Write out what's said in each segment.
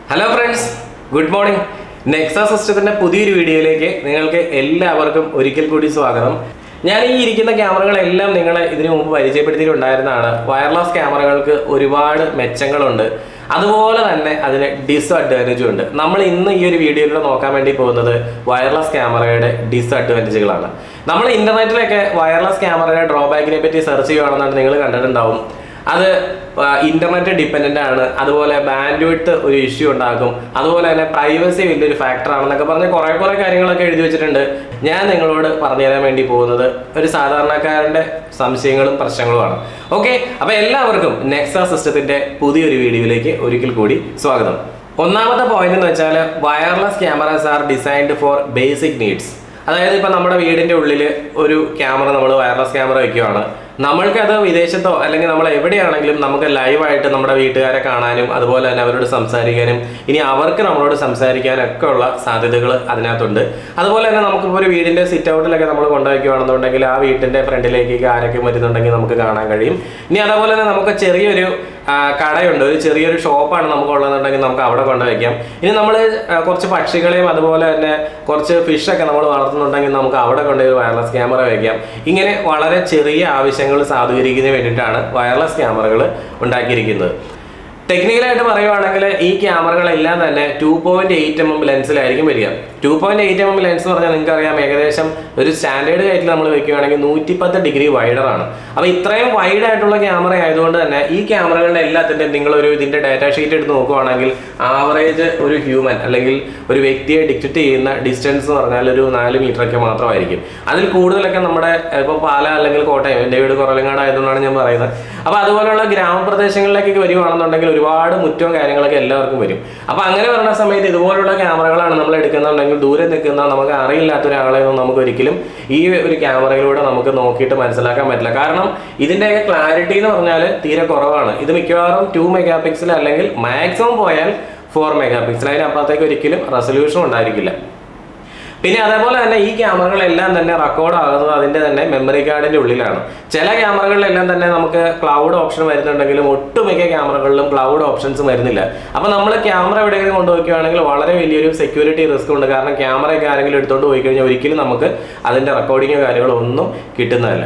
hello friends good morning Nexa സിസ്റ്റത്തിന്റെ പുതിയൊരു വീഡിയോയിലേക്ക് നിങ്ങൾക്ക് എല്ലാവർക്കും ഒരിക്കൽ കൂടി സ്വാഗതം ഞാൻ ഈ ഇരിക്കുന്ന ക്യാമറകളെല്ലാം നിങ്ങളെ ഇതിനു മുമ്പ് പരിചയപ്പെടുത്തിയിട്ടുണ്ടായിരുന്നതാണ് വയർലെസ് ക്യാമറകൾക്ക് ഒരുപാട് മെച്ചങ്ങളുണ്ട് അതുപോലെ തന്നെ അതിന് ഡിസ്അഡ്വാൻറ്റേജും ഉണ്ട് നമ്മൾ ഇന്ന് ഈ ഒരു വീഡിയോയിലൂടെ നോക്കാൻ വേണ്ടി പോകുന്നത് വയർലെസ് ക്യാമറയുടെ ഡിസ്അഡ്വാൻറ്റേജുകളാണ് നമ്മൾ ഇന്റർനെറ്റിലൊക്കെ വയർലെസ് ക്യാമറയുടെ ഡ്രോബാക്കിനെ പറ്റി സെർച്ച് ചെയ്യുകയാണെന്നാണ് നിങ്ങൾ കണ്ടിട്ടുണ്ടാവും അത് ഇന്റർനെറ്റ് ഡിപ്പെൻഡന്റ് ആണ് അതുപോലെ ബാൻഡ് വിട്ട് ഒരു ഇഷ്യൂ ഉണ്ടാക്കും അതുപോലെ തന്നെ പ്രൈവസി വലിയൊരു ഫാക്ടർ ആണെന്നൊക്കെ പറഞ്ഞ് കുറെ കുറെ കാര്യങ്ങളൊക്കെ എഴുതി വെച്ചിട്ടുണ്ട് ഞാൻ നിങ്ങളോട് പറഞ്ഞു തരാൻ വേണ്ടി പോകുന്നത് ഒരു സാധാരണക്കാരന്റെ സംശയങ്ങളും പ്രശ്നങ്ങളുമാണ് ഓക്കെ അപ്പൊ എല്ലാവർക്കും നെക്സ സിസ്റ്റത്തിന്റെ പുതിയൊരു വീഡിയോയിലേക്ക് ഒരിക്കൽ കൂടി സ്വാഗതം ഒന്നാമത്തെ പോയിന്റ് എന്ന് വെച്ചാൽ wireless cameras are designed for basic needs അതായത് ഇപ്പൊ നമ്മുടെ വീടിന്റെ ഉള്ളിൽ ഒരു ക്യാമറ നമ്മൾ വയർലെസ് ക്യാമറ വെക്കുകയാണ് നമ്മൾക്കത് വിദേശത്തോ അല്ലെങ്കിൽ നമ്മൾ എവിടെയാണെങ്കിലും നമുക്ക് ലൈവായിട്ട് നമ്മുടെ വീട്ടുകാരെ കാണാനും അതുപോലെ തന്നെ അവരോട് സംസാരിക്കാനും ഇനി അവർക്ക് നമ്മളോട് സംസാരിക്കാനൊക്കെ ഉള്ള സാധ്യതകൾ അതിനകത്തുണ്ട് അതുപോലെ തന്നെ നമുക്കിപ്പോൾ ഒരു വീടിന്റെ സിറ്റ് ഔട്ടിലൊക്കെ നമ്മൾ കൊണ്ടുവയ്ക്കുകയാണെന്നുണ്ടെങ്കിൽ ആ വീട്ടിന്റെ ഫ്രണ്ടിലേക്ക് ആരൊക്കെ വരുന്നുണ്ടെങ്കിൽ നമുക്ക് കാണാൻ കഴിയും ഇനി അതുപോലെ തന്നെ നമുക്ക് ചെറിയൊരു ആ, കടയുണ്ട് ഒരു ചെറിയൊരു ഷോപ്പാണ് നമുക്ക് ഉള്ളതെന്നുണ്ടെങ്കിൽ നമുക്ക് അവിടെ കൊണ്ടുവയ്ക്കാം ഇനി നമ്മൾ കുറച്ച് പക്ഷികളെയും അതുപോലെ തന്നെ കുറച്ച് ഫിഷൊക്കെ നമ്മൾ വളർത്തുന്നുണ്ടെങ്കിൽ നമുക്ക് അവിടെ കൊണ്ടുപോയി വയർലെസ് ക്യാമറ വയ്ക്കാം ഇങ്ങനെ വളരെ ചെറിയ ആവശ്യങ്ങൾ സാധൂകരിക്കുന്നതിന് വേണ്ടിയിട്ടാണ് വയർലെസ് ക്യാമറകൾ ഉണ്ടാക്കിയിരിക്കുന്നത് ടെക്നിക്കലായിട്ട് പറയുവാണെങ്കിൽ ഈ ക്യാമറകളെല്ലാം തന്നെ two point eight M M ലെൻസിലായിരിക്കും വരിക two point eight M M lens എന്ന് പറഞ്ഞാൽ നിങ്ങൾക്ക് അറിയാം ഏകദേശം ഒരു സ്റ്റാൻഡേർഡ് കയറ്റിൽ നമ്മൾ വെക്കുകയാണെങ്കിൽ നൂറ്റിപ്പത്ത് ഡിഗ്രി വൈഡറാണ് അപ്പോൾ ഇത്രയും വൈഡ് ആയിട്ടുള്ള ക്യാമറ ആയതുകൊണ്ട് തന്നെ ഈ ക്യാമറകളുടെ എല്ലാത്തിൻ്റെയും നിങ്ങളൊരു ഇതിന്റെ ഡാറ്റ ഷീറ്റ് എടുത്ത് നോക്കുവാണെങ്കിൽ ആവറേജ് ഒരു ഹ്യൂമൻ അല്ലെങ്കിൽ ഒരു വ്യക്തിയെ ഡിക്റ്ററ്റ് ചെയ്യുന്ന ഡിസ്റ്റൻസ് എന്ന് പറഞ്ഞാൽ ഒരു നാല് മീറ്റർ ഒക്കെ മാത്രമായിരിക്കും അതിൽ കൂടുതലൊക്കെ നമ്മുടെ ഇപ്പോൾ പാല അല്ലെങ്കിൽ കോട്ടയം എൻ്റെ വീട് കുറലങ്ങാട് ആയതുകൊണ്ടാണ് ഞാൻ പറയുന്നത് അപ്പോൾ അതുപോലെയുള്ള ഗ്രാമപ്രദേശങ്ങളിലേക്കൊക്കെ വരുവാണെന്നുണ്ടെങ്കിൽ ഒരുപാട് മുറ്റവും കാര്യങ്ങളൊക്കെ എല്ലാവർക്കും വരും അപ്പോൾ അങ്ങനെ വരുന്ന സമയത്ത് ഇതുപോലുള്ള ക്യാമറകളാണ് നമ്മൾ എടുക്കുന്നുണ്ടെങ്കിൽ ദൂരെ നിൽക്കുന്ന നമുക്ക് അറിയില്ലാത്ത ഒരാളെ ഒന്നും നമുക്ക് ഒരിക്കലും ഈ ഒരു ക്യാമറയിലൂടെ നമുക്ക് നോക്കിയിട്ട് മനസ്സിലാക്കാൻ പറ്റില്ല കാരണം ഇതിന്റെ ക്ലാരിറ്റി എന്ന് പറഞ്ഞാൽ തീരെ കുറവാണ് ഇത് മിക്കവാറും ടു മെഗാ പിക്സൽ അല്ലെങ്കിൽ മാക്സിമം പോയാൽ ഫോർ മെഗാ പിക്സൽ അതിനപ്പുറത്തേക്ക് ഒരിക്കലും റെസൊല്യൂഷൻ ഉണ്ടായിരിക്കില്ല പിന്നെ അതേപോലെ തന്നെ ഈ ക്യാമറകളെല്ലാം തന്നെ റെക്കോർഡ് ആകുന്നത് അതിന്റെ തന്നെ മെമ്മറി കാർഡിന്റെ ഉള്ളിലാണ് ചില ക്യാമറകളിലെല്ലാം തന്നെ നമുക്ക് ക്ലൗഡ് ഓപ്ഷൻ വരുന്നുണ്ടെങ്കിലും ഒട്ടുമിക്ക ക്യാമറകളിലും ക്ലൗഡ് ഓപ്ഷൻസ് വരുന്നില്ല അപ്പൊ നമ്മൾ ക്യാമറ എവിടെയെങ്കിലും കൊണ്ടുപോയിക്കുകയാണെങ്കിൽ വളരെ വലിയൊരു സെക്യൂരിറ്റി റിസ്ക് ഉണ്ട് കാരണം ക്യാമറയൊക്കെ ആരെങ്കിലും എടുത്തോണ്ട് പോയി കഴിഞ്ഞാൽ ഒരിക്കലും നമുക്ക് അതിന്റെ റെക്കോർഡിങ്ങോ കാര്യങ്ങളോ ഒന്നും കിട്ടുന്നതല്ല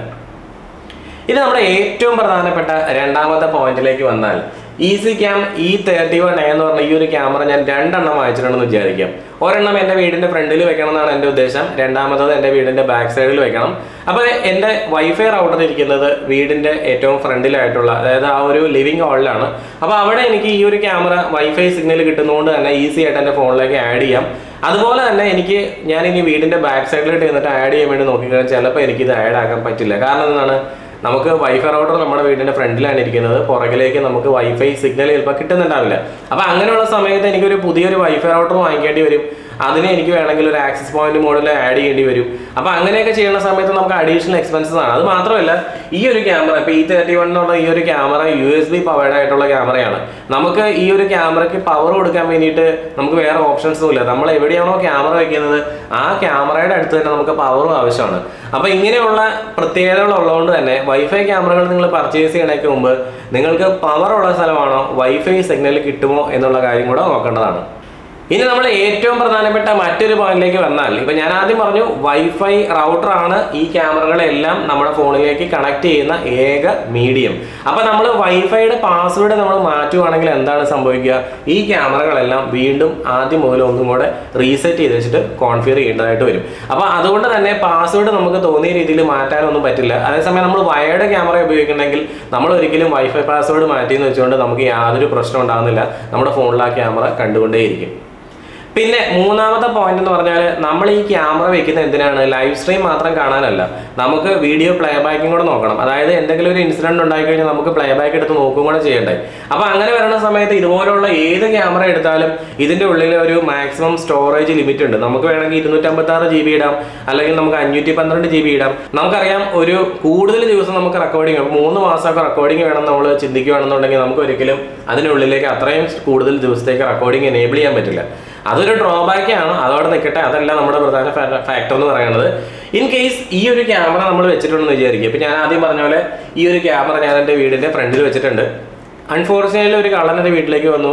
ഇനി നമ്മുടെ ഏറ്റവും പ്രധാനപ്പെട്ട രണ്ടാമത്തെ പോയിന്റിലേക്ക് വന്നാൽ easy cam E thirty one A എന്ന് പറഞ്ഞ ഈ ഒരു ക്യാമറ ഞാൻ രണ്ടെണ്ണം വാങ്ങിച്ചിട്ടുണ്ടെന്ന് വിചാരിക്കാം ഒരെണ്ണം എൻ്റെ വീടിൻ്റെ ഫ്രണ്ടിൽ വെക്കണം എന്നാണ് എൻ്റെ ഉദ്ദേശം രണ്ടാമത്തത് എൻ്റെ വീടിൻ്റെ ബാക്ക് സൈഡിൽ വെക്കണം അപ്പോൾ എൻ്റെ വൈഫൈ റൗട്ടർ ഇരിക്കുന്നത് വീടിൻ്റെ ഏറ്റവും ഫ്രണ്ടിലായിട്ടുള്ള അതായത് ആ ഒരു ലിവിങ് ഹാളിലാണ് അപ്പോൾ അവിടെ എനിക്ക് ഈ ഒരു ക്യാമറ വൈഫൈ സിഗ്നൽ കിട്ടുന്നതുകൊണ്ട് തന്നെ ഈസി ആയിട്ട് എൻ്റെ ഫോണിലേക്ക് ആഡ് ചെയ്യാം അതുപോലെ തന്നെ എനിക്ക് ഞാൻ ഇനി വീടിൻ്റെ ബാക്ക് സൈഡിലോട്ട് എന്നിട്ട് ആഡ് ചെയ്യാൻ വേണ്ടി നോക്കിക്കഴിഞ്ഞാൽ ചിലപ്പോൾ എനിക്കിത് ആഡ് ആക്കാൻ പറ്റില്ല കാരണം എന്താണ് നമുക്ക് വൈഫൈ റൗട്ടർ നമ്മുടെ വീടിന്റെ ഫ്രണ്ടിലാണ് ഇരിക്കുന്നത് പുറകിലേക്ക് നമുക്ക് വൈഫൈ സിഗ്നൽ ചിലപ്പോൾ കിട്ടുന്നുണ്ടാവില്ല അപ്പൊ അങ്ങനെയുള്ള സമയത്ത് എനിക്കൊരു പുതിയൊരു വൈഫൈ റൗട്ടർ വാങ്ങിക്കേണ്ടി വരും അതിന് എനിക്ക് വേണമെങ്കിൽ ഒരു ആക്സസ് പോയിന്റ് മോഡൽ ആഡ് ചെയ്യേണ്ടി വരും അപ്പൊ അങ്ങനെയൊക്കെ ചെയ്യുന്ന സമയത്ത് നമുക്ക് അഡീഷണൽ എക്സ്പെൻസസ് ആണ് അത് മാത്രമല്ല ഈ ഒരു ക്യാമറ ഇപ്പൊ ഈ തേർട്ടി വൺ എന്നുള്ള ഈ ഒരു camera U S B powered ആയിട്ടുള്ള ക്യാമറയാണ് നമുക്ക് ഈ ഒരു ക്യാമറയ്ക്ക് പവർ കൊടുക്കാൻ വേണ്ടിയിട്ട് നമുക്ക് വേറെ ഓപ്ഷൻസും ഇല്ല നമ്മൾ എവിടെയാണോ ക്യാമറ വെക്കുന്നത് ആ ക്യാമറയുടെ അടുത്ത് തന്നെ നമുക്ക് പവറും ആവശ്യമാണ് അപ്പൊ ഇങ്ങനെയുള്ള പ്രത്യേകതകൾ ഉള്ളതുകൊണ്ട് തന്നെ വൈഫൈ ക്യാമറകൾ നിങ്ങൾ പർച്ചേസ് ചെയ്യണേക്ക് മുമ്പ് നിങ്ങൾക്ക് പവർ ഉള്ള സ്ഥലമാണോ വൈഫൈ സിഗ്നൽ കിട്ടുമോ എന്നുള്ള കാര്യം കൂടെ നോക്കേണ്ടതാണ് ഇനി നമ്മൾ ഏറ്റവും പ്രധാനപ്പെട്ട മറ്റൊരു പോയിന്റിലേക്ക് വന്നാൽ ഇപ്പൊ ഞാൻ ആദ്യം പറഞ്ഞു വൈഫൈ റൗട്ടർ ആണ് ഈ ക്യാമറകളെല്ലാം നമ്മുടെ ഫോണിലേക്ക് കണക്ട് ചെയ്യുന്ന ഏക മീഡിയം അപ്പൊ നമ്മൾ വൈഫൈയുടെ പാസ്വേഡ് നമ്മൾ മാറ്റുവാണെങ്കിൽ എന്താണ് സംഭവിക്കുക ഈ ക്യാമറകളെല്ലാം വീണ്ടും ആദ്യം മുതൽ ഒന്നും കൂടെ റീസെറ്റ് ചെയ്ത് വെച്ചിട്ട് കോൺഫിയർ ചെയ്യേണ്ടതായിട്ട് വരും അപ്പൊ അതുകൊണ്ട് തന്നെ പാസ്വേഡ് നമുക്ക് തോന്നിയ രീതിയിൽ മാറ്റാനൊന്നും പറ്റില്ല അതേസമയം നമ്മൾ വയർഡ് ക്യാമറ ഉപയോഗിക്കണമെങ്കിൽ നമ്മൾ ഒരിക്കലും വൈഫൈ പാസ്വേഡ് മാറ്റിയെന്ന് വെച്ചുകൊണ്ട് നമുക്ക് യാതൊരു പ്രശ്നം ഉണ്ടാകുന്നില്ല നമ്മുടെ ഫോണിൽ ആ ക്യാമറ കണ്ടുകൊണ്ടേയിരിക്കും പിന്നെ മൂന്നാമത്തെ പോയിന്റ് എന്ന് പറഞ്ഞാൽ നമ്മൾ ഈ ക്യാമറ വെക്കുന്നത് എന്തിനാണ് ലൈവ് സ്ട്രീം മാത്രം കാണാനല്ല നമുക്ക് വീഡിയോ പ്ലേ ബാക്കും കൂടെ നോക്കണം അതായത് എന്തെങ്കിലും ഒരു ഇൻസിഡന്റ് ഉണ്ടായി കഴിഞ്ഞാൽ നമുക്ക് പ്ലേ ബാക്ക് എടുത്ത് നോക്കും കൂടെ ചെയ്യണ്ടേ അപ്പൊ അങ്ങനെ വരുന്ന സമയത്ത് ഇതുപോലുള്ള ഏത് ക്യാമറ എടുത്താലും ഇതിന്റെ ഉള്ളിൽ ഒരു മാക്സിമം സ്റ്റോറേജ് ലിമിറ്റ് ഉണ്ട് നമുക്ക് വേണമെങ്കിൽ ഇരുന്നൂറ്റമ്പത്തി ആറ് ജി ബി ഇടാം അല്ലെങ്കിൽ നമുക്ക് അഞ്ഞൂറ്റി പന്ത്രണ്ട് ജി ബി ഇടാം നമുക്കറിയാം ഒരു കൂടുതൽ ദിവസം നമുക്ക് റെക്കോർഡിംഗ് മൂന്ന് മാസമൊക്കെ റെക്കോർഡിംഗ് വേണം നമ്മൾ ചിന്തിക്കുകയാണെന്നുണ്ടെങ്കിൽ നമുക്ക് ഒരിക്കലും അതിനുള്ളിലേക്ക് അത്രയും കൂടുതൽ ദിവസത്തേക്ക് റെക്കോർഡിംഗ് എനേബിൾ ചെയ്യാൻ പറ്റില്ല അതൊരു ഡ്രോബാക്ക് ആണ് അതവിടെ നിൽക്കട്ടെ അതല്ല നമ്മുടെ പ്രധാന ഫാക്ടർ എന്ന് പറയുന്നത് ഇൻ കേസ് ഈ ഒരു ക്യാമറ നമ്മൾ വെച്ചിട്ടുണ്ടെന്ന് വിചാരിക്കും ഇപ്പൊ ഞാൻ ആദ്യം പറഞ്ഞ പോലെ ഈ ഒരു ക്യാമറ ഞാൻ എൻ്റെ വീടിന്റെ ഫ്രണ്ടിൽ വെച്ചിട്ടുണ്ട് അൺഫോർച്ചുനേറ്റ്ലി ഒരു കള്ളൻ എൻ്റെ വീട്ടിലേക്ക് വന്നു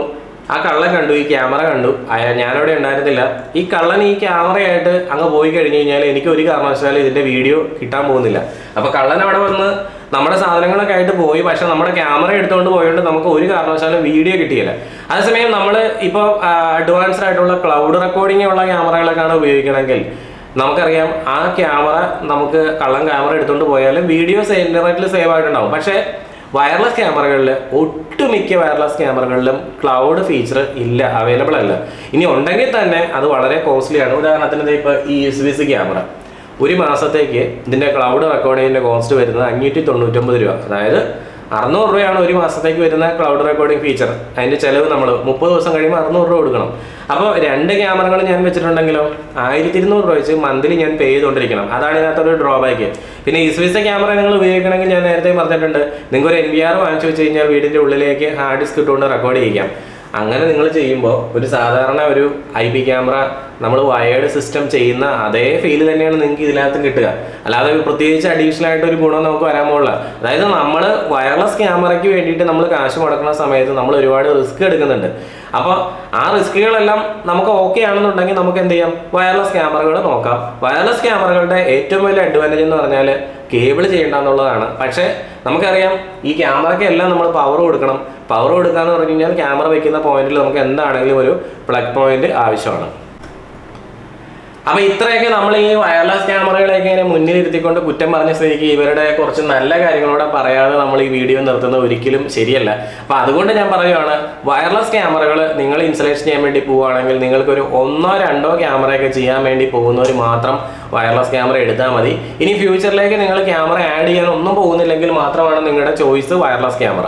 ആ കള്ളൻ കണ്ടു ഈ ക്യാമറ കണ്ടു അയാ ഞാനവിടെ ഉണ്ടായിരുന്നില്ല ഈ കള്ളൻ ഈ ക്യാമറയായിട്ട് അങ്ങ് പോയി കഴിഞ്ഞു കഴിഞ്ഞാൽ എനിക്ക് ഒരു കാരണവശാലും ഇതിന്റെ വീഡിയോ കിട്ടാൻ പോകുന്നില്ല അപ്പൊ കള്ളൻ അവിടെ വന്ന് നമ്മുടെ സാധനങ്ങളൊക്കെ ആയിട്ട് പോയി പക്ഷെ നമ്മുടെ ക്യാമറ എടുത്തുകൊണ്ട് പോയതുകൊണ്ട് നമുക്ക് ഒരു കാരണവശാലും വീഡിയോ കിട്ടിയില്ല അതേസമയം നമ്മൾ ഇപ്പോൾ അഡ്വാൻസ്ഡ് ആയിട്ടുള്ള ക്ലൗഡ് റെക്കോർഡിംഗ് ഉള്ള ക്യാമറകളൊക്കെയാണ് ഉപയോഗിക്കണമെങ്കിൽ നമുക്കറിയാം ആ ക്യാമറ നമുക്ക് കള്ളൻ ക്യാമറ എടുത്തുകൊണ്ട് പോയാലും വീഡിയോസ് ഇന്റർനെറ്റിൽ സേവ് ആയിട്ടുണ്ടാവും പക്ഷേ വയർലെസ് ക്യാമറകളിൽ ഒട്ടുമിക്ക വയർലെസ് ക്യാമറകളിലും ക്ലൗഡ് ഫീച്ചർ ഇല്ല അവൈലബിൾ അല്ല ഇനി ഉണ്ടെങ്കിൽ തന്നെ അത് വളരെ കോസ്റ്റ്ലി ആണ് ഉദാഹരണത്തിന് ദേ ഇപ്പോൾ ഈ യു ബി സി ക്യാമറ ഒരു മാസത്തേക്ക് ഇതിന്റെ ക്ലൗഡ് റെക്കോർഡിങ്ങിന്റെ കോസ്റ്റ് വരുന്നത് അഞ്ഞൂറ്റി തൊണ്ണൂറ്റൊമ്പത് രൂപ അതായത് അറുന്നൂറ് രൂപയാണ് ഒരു മാസത്തേക്ക് വരുന്ന ക്ലൗഡ് റെക്കോർഡിംഗ് ഫീച്ചർ അതിന്റെ ചെലവ് നമ്മൾ മുപ്പത് ദിവസം കഴിയുമ്പോൾ അറുന്നൂറ് രൂപ കൊടുക്കണം അപ്പോൾ രണ്ട് ക്യാമറകൾ ഞാൻ വെച്ചിട്ടുണ്ടെങ്കിലോ ആയിരത്തി ഇരുന്നൂറ് രൂപ വെച്ച് മന്ത്ലി ഞാൻ പേ ചെയ്തുകൊണ്ടിരിക്കണം അതാണ് ഇതിനകത്തൊരു ഡ്രോബാക്ക് പിന്നെ ഇസ്വിസ ക്യാമറ നിങ്ങൾ ഉപയോഗിക്കണമെങ്കിൽ ഞാൻ നേരത്തെ പറഞ്ഞിട്ടുണ്ട് നിങ്ങൾക്ക് ഒരു എൻ വി ആർ വാങ്ങിച്ചു വെച്ച് കഴിഞ്ഞാൽ വീടിന്റെ ഉള്ളിലേക്ക് ഹാർഡ് ഡിസ്ക് ഇട്ടുകൊണ്ട് റെക്കോർഡ് ചെയ്യിക്കാം അങ്ങനെ നിങ്ങൾ ചെയ്യുമ്പോൾ ഒരു സാധാരണ ഒരു ഐ പി ക്യാമറ നമ്മൾ വയേർഡ് സിസ്റ്റം ചെയ്യുന്ന അതേ ഫീൽ തന്നെയാണ് നിങ്ങൾക്ക് ഇതിനകത്ത് കിട്ടുക അല്ലാതെ പ്രത്യേകിച്ച് അഡീഷണൽ ആയിട്ട് ഒരു ഗുണം നമുക്ക് വരാൻ പോകില്ല അതായത് നമ്മൾ വയർലെസ് ക്യാമറയ്ക്ക് വേണ്ടിയിട്ട് നമ്മൾ കാശ് മുടക്കുന്ന സമയത്ത് നമ്മൾ ഒരുപാട് റിസ്ക് എടുക്കുന്നുണ്ട് അപ്പോൾ ആ റിസ്കുകളെല്ലാം നമുക്ക് ഓക്കെ ആണെന്നുണ്ടെങ്കിൽ നമുക്ക് എന്ത് ചെയ്യാം വയർലെസ് ക്യാമറകൾ നോക്കാം വയർലെസ് ക്യാമറകളുടെ ഏറ്റവും വലിയ അഡ്വാൻറ്റേജ് എന്ന് പറഞ്ഞാൽ കേബിൾ ചെയ്യേണ്ട എന്നുള്ളതാണ് പക്ഷേ നമുക്കറിയാം ഈ ക്യാമറയ്ക്ക് എല്ലാം നമ്മൾ പവർ കൊടുക്കണം പവർ കൊടുക്കുക എന്ന് പറഞ്ഞു കഴിഞ്ഞാൽ ക്യാമറ വെക്കുന്ന പോയിന്റിൽ നമുക്ക് എന്താണെങ്കിലും ഒരു പ്ലഗ് പോയിന്റ് ആവശ്യമാണ് അപ്പൊ ഇത്രയൊക്കെ നമ്മൾ ഈ വയർലെസ് ക്യാമറകളെയൊക്കെ ഇങ്ങനെ മുന്നിലിരുത്തിക്കൊണ്ട് കുറ്റം പറഞ്ഞ സ്ഥിതിക്ക് ഇവരുടെ കുറച്ച് നല്ല കാര്യങ്ങളൂടെ പറയാതെ നമ്മൾ ഈ വീഡിയോ നിർത്തുന്നത് ഒരിക്കലും ശരിയല്ല അപ്പൊ അതുകൊണ്ട് ഞാൻ പറയുകയാണ് വയർലെസ് ക്യാമറകൾ നിങ്ങൾ ഇൻസ്റ്റലേഷൻ ചെയ്യാൻ വേണ്ടി പോവുകയാണെങ്കിൽ നിങ്ങൾക്ക് ഒരു ഒന്നോ രണ്ടോ ക്യാമറയൊക്കെ ചെയ്യാൻ വേണ്ടി പോകുന്നവർ മാത്രം വയർലെസ് ക്യാമറ എടുത്താൽ മതി ഇനി ഫ്യൂച്ചറിലേക്ക് നിങ്ങൾ ക്യാമറ ആഡ് ചെയ്യാൻ ഒന്നും പോകുന്നില്ലെങ്കിൽ മാത്രമാണ് നിങ്ങളുടെ ചോയ്സ് വയർലെസ് ക്യാമറ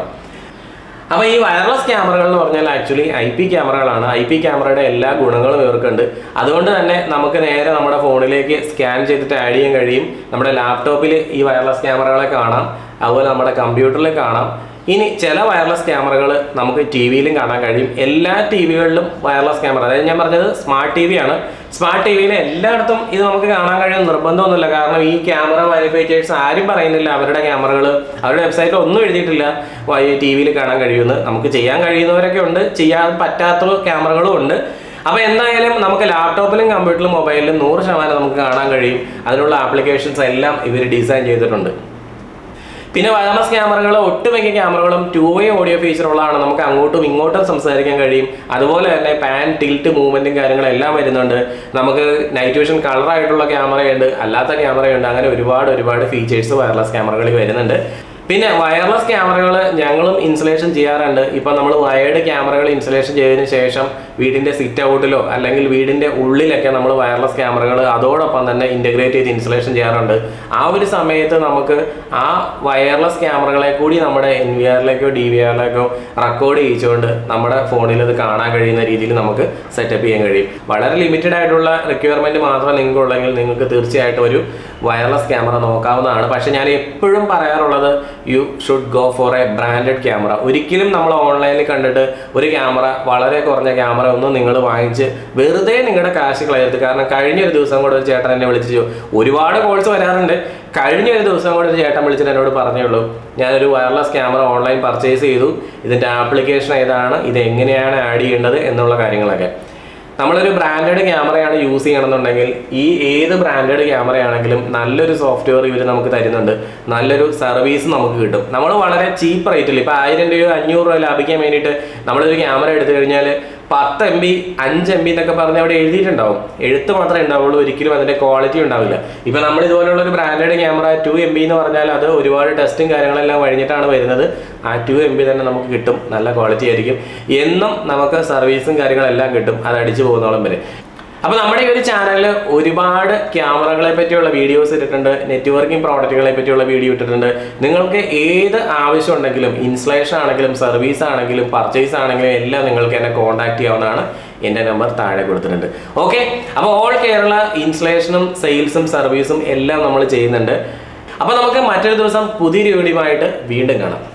അപ്പോൾ ഈ വയർലെസ് ക്യാമറകൾ എന്ന് പറഞ്ഞാൽ ആക്ച്വലി ഐ പി ക്യാമറകളാണ് ഐ പി ക്യാമറയുടെ എല്ലാ ഗുണങ്ങളും ഇവർക്കുണ്ട് അതുകൊണ്ട് തന്നെ നമുക്ക് നേരെ നമ്മുടെ ഫോണിലേക്ക് സ്കാൻ ചെയ്തിട്ട് ആഡ് ചെയ്യാൻ കഴിയും നമ്മുടെ ലാപ്ടോപ്പിൽ ഈ വയർലെസ് ക്യാമറകളെ കാണാം അതുപോലെ നമ്മുടെ കമ്പ്യൂട്ടറിൽ കാണാം ഇനി ചില വയർലെസ് ക്യാമറകൾ നമുക്ക് ടി വിയിലും കാണാൻ കഴിയും എല്ലാ ടി വികളിലും വയർലെസ് ക്യാമറ അതായത് ഞാൻ പറഞ്ഞത് സ്മാർട്ട് ടി വി ആണ് സ്മാർട്ട് ടി വിയിൽ എല്ലായിടത്തും ഇത് നമുക്ക് കാണാൻ കഴിയുന്ന നിർബന്ധമൊന്നുമില്ല കാരണം ഈ ക്യാമറ മാനുഫാക്ചേഴ്സ് ആരും പറയുന്നില്ല അവരുടെ ക്യാമറകൾ അവരുടെ വെബ്സൈറ്റിൽ ഒന്നും എഴുതിയിട്ടില്ല ഈ ടി വിയിൽ കാണാൻ കഴിയുമെന്ന് നമുക്ക് ചെയ്യാൻ കഴിയുന്നവരൊക്കെ ഉണ്ട് ചെയ്യാൻ പറ്റാത്ത ക്യാമറകളും ഉണ്ട് അപ്പോൾ എന്തായാലും നമുക്ക് ലാപ്ടോപ്പിലും കമ്പ്യൂട്ടറിലും മൊബൈലിലും നൂറ് ശതമാനം നമുക്ക് കാണാൻ കഴിയും അതിനുള്ള ആപ്ലിക്കേഷൻസ് എല്ലാം ഇവർ ഡിസൈൻ ചെയ്തിട്ടുണ്ട് പിന്നെ വയർലെസ് ക്യാമറകൾ ഒട്ടുമിക്ക ക്യാമറകളും ടു വേ ഓഡിയോ ഫീച്ചർ ഉള്ളതാണ് നമുക്ക് അങ്ങോട്ടും ഇങ്ങോട്ടും സംസാരിക്കാൻ കഴിയും അതുപോലെ തന്നെ പാൻ ടിൽറ്റ് മൂവ്മെന്റും കാര്യങ്ങളെല്ലാം വരുന്നുണ്ട് നമുക്ക് നൈറ്റ് വിഷൻ കളർ ആയിട്ടുള്ള ക്യാമറയുണ്ട് അല്ലാത്ത ക്യാമറയുണ്ട് അങ്ങനെ ഒരുപാട് ഒരുപാട് ഫീച്ചേഴ്സ് വയർലെസ് ക്യാമറകളിൽ വരുന്നുണ്ട് പിന്നെ വയർലെസ് ക്യാമറകൾ ഞങ്ങളും ഇൻസ്റ്റലേഷൻ ചെയ്യാറുണ്ട് ഇപ്പം നമ്മൾ വയേർഡ് ക്യാമറകൾ ഇൻസ്റ്റലേഷൻ ചെയ്തതിന് ശേഷം വീടിൻ്റെ സിറ്റ് ഔട്ടിലോ അല്ലെങ്കിൽ വീടിൻ്റെ ഉള്ളിലൊക്കെ നമ്മൾ വയർലെസ് ക്യാമറകൾ അതോടൊപ്പം തന്നെ ഇൻ്റഗ്രേറ്റ് ചെയ്ത് ഇൻസ്റ്റലേഷൻ ചെയ്യാറുണ്ട് ആ ഒരു സമയത്ത് നമുക്ക് ആ വയർലെസ് ക്യാമറകളെ കൂടി നമ്മുടെ എൻ വി ആറിലേക്കോ ഡി വി ആറിലേക്കോ റെക്കോർഡ് ചെയ്യിച്ചുകൊണ്ട് നമ്മുടെ ഫോണിൽ ഇത് കാണാൻ കഴിയുന്ന രീതിയിൽ നമുക്ക് സെറ്റപ്പ് ചെയ്യാൻ കഴിയും വളരെ ലിമിറ്റഡ് ആയിട്ടുള്ള റിക്വയർമെൻറ്റ് മാത്രം നിങ്ങൾക്ക് ഉള്ളെങ്കിൽ നിങ്ങൾക്ക് തീർച്ചയായിട്ടും ഒരു വയർലെസ് ക്യാമറ നോക്കാവുന്നതാണ് പക്ഷേ ഞാൻ എപ്പോഴും പറയാറുള്ളത് you should go for a branded camera ഒരിക്കലും നമ്മൾ ഓൺലൈനിൽ കണ്ടിട്ട് ഒരു ക്യാമറ വളരെ കുറഞ്ഞ ക്യാമറ ഒന്നും നിങ്ങൾ വാങ്ങിച്ച് വെറുതെ നിങ്ങളുടെ കാശ് കളയരുത് കാരണം കഴിഞ്ഞ ഒരു ദിവസം കൂടെ ഒരു ചേട്ടൻ എന്നെ വിളിച്ചു ഒരുപാട് കോൾസ് വരാറുണ്ട് കഴിഞ്ഞ ഒരു ദിവസം കൂടെ ഒരു ചേട്ടൻ വിളിച്ചിട്ട് എന്നോട് പറഞ്ഞുള്ളൂ ഞാനൊരു വയർലെസ് ക്യാമറ ഓൺലൈൻ പർച്ചേസ് ചെയ്തു ഇതിൻ്റെ ആപ്ലിക്കേഷൻ ഏതാണ് ഇത് എങ്ങനെയാണ് ആഡ് ചെയ്യേണ്ടത് എന്നുള്ള കാര്യങ്ങളൊക്കെ നമ്മളൊരു ബ്രാൻഡഡ് ക്യാമറയാണ് യൂസ് ചെയ്യണമെന്നുണ്ടെങ്കിൽ ഈ ഏത് ബ്രാൻഡഡ് ക്യാമറയാണെങ്കിലും നല്ലൊരു സോഫ്റ്റ്വെയർ ഇവർ നമുക്ക് തരുന്നുണ്ട് നല്ലൊരു സർവീസ് നമുക്ക് കിട്ടും നമ്മൾ വളരെ ചീപ്പ് റേറ്റിൽ ഇപ്പോൾ ആയിരം രൂപയോ അഞ്ഞൂറ് രൂപ ലാഭിക്കാൻ വേണ്ടിയിട്ട് നമ്മളൊരു ക്യാമറ എടുത്തു കഴിഞ്ഞാൽ പത്ത് എം ബി അഞ്ച് എം ബി എന്നൊക്കെ പറഞ്ഞ് അവിടെ എഴുതിയിട്ടുണ്ടാവും എഴുത്ത് മാത്രമേ ഉണ്ടാവുള്ളൂ ഒരിക്കലും അതിന്റെ ക്വാളിറ്റി ഉണ്ടാവില്ല ഇപ്പൊ നമ്മൾ ഇതുപോലുള്ള ഒരു branded camera two M B എന്ന് പറഞ്ഞാൽ അത് ഒരുപാട് ടെസ്റ്റും കാര്യങ്ങളെല്ലാം കഴിഞ്ഞിട്ടാണ് വരുന്നത് ആ ടു എം ബി തന്നെ നമുക്ക് കിട്ടും നല്ല ക്വാളിറ്റി ആയിരിക്കും എന്നും നമുക്ക് സർവീസും കാര്യങ്ങളെല്ലാം കിട്ടും അത് അടിച്ചു പോകുന്നോളം വരെ അപ്പോൾ നമ്മുടെ ഈ ഒരു ചാനലിൽ ഒരുപാട് ക്യാമറകളെ പറ്റിയുള്ള വീഡിയോസ് ഇട്ടിട്ടുണ്ട് നെറ്റ്വർക്കിംഗ് പ്രോഡക്റ്റുകളെ പറ്റിയുള്ള വീഡിയോ ഇട്ടിട്ടുണ്ട് നിങ്ങൾക്ക് ഏത് ആവശ്യം ഉണ്ടെങ്കിലും ഇൻസ്റ്റലേഷൻ ആണെങ്കിലും സർവീസ് ആണെങ്കിലും പർച്ചേസ് ആണെങ്കിലും എല്ലാം നിങ്ങൾക്ക് എന്നെ കോൺടാക്ട് ചെയ്യാവുന്നതാണ് എൻ്റെ നമ്പർ താഴെ കൊടുത്തിട്ടുണ്ട് ഓക്കെ അപ്പോൾ ഓൾ കേരള ഇൻസ്റ്റലേഷനും സെയിൽസും സർവീസും എല്ലാം നമ്മൾ ചെയ്യുന്നുണ്ട് അപ്പോൾ നമുക്ക് മറ്റൊരു ദിവസം പുതിയൊരു വീഡിയോ ആയിട്ട് വീണ്ടും കാണാം